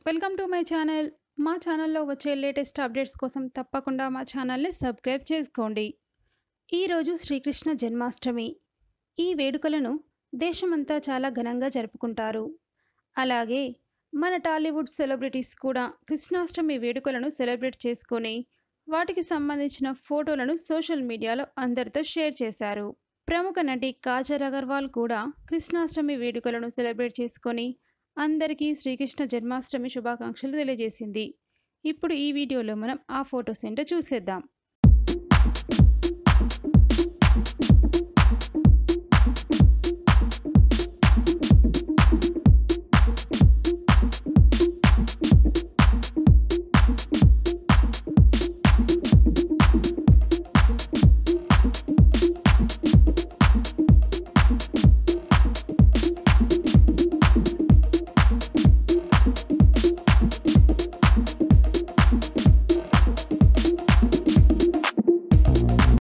welcome to my channel మా ఛానల్లో వచ్చే లేటెస్ట్ అప్డేట్స్ కోసం తప్పకుండా మా ఛానల్ని సబ్స్క్రైబ్ చేసుకోండి ఈరోజు శ్రీకృష్ణ జన్మాష్టమి ఈ వేడుకలను దేశమంతా చాలా ఘనంగా జరుపుకుంటారు అలాగే మన టాలీవుడ్ సెలబ్రిటీస్ కూడా కృష్ణాష్టమి వేడుకలను సెలబ్రేట్ చేసుకొని వాటికి సంబంధించిన ఫోటోలను సోషల్ మీడియాలో అందరితో షేర్ చేశారు ప్రముఖ నటి కాజల్ అగర్వాల్ కూడా కృష్ణాష్టమి వేడుకలను సెలబ్రేట్ చేసుకొని అందరికీ శ్రీకృష్ణ జన్మాష్టమి శుభాకాంక్షలు తెలియజేసింది ఇప్పుడు ఈ వీడియోలో మనం ఆ ఫొటోస్ ఏంటో చూసేద్దాం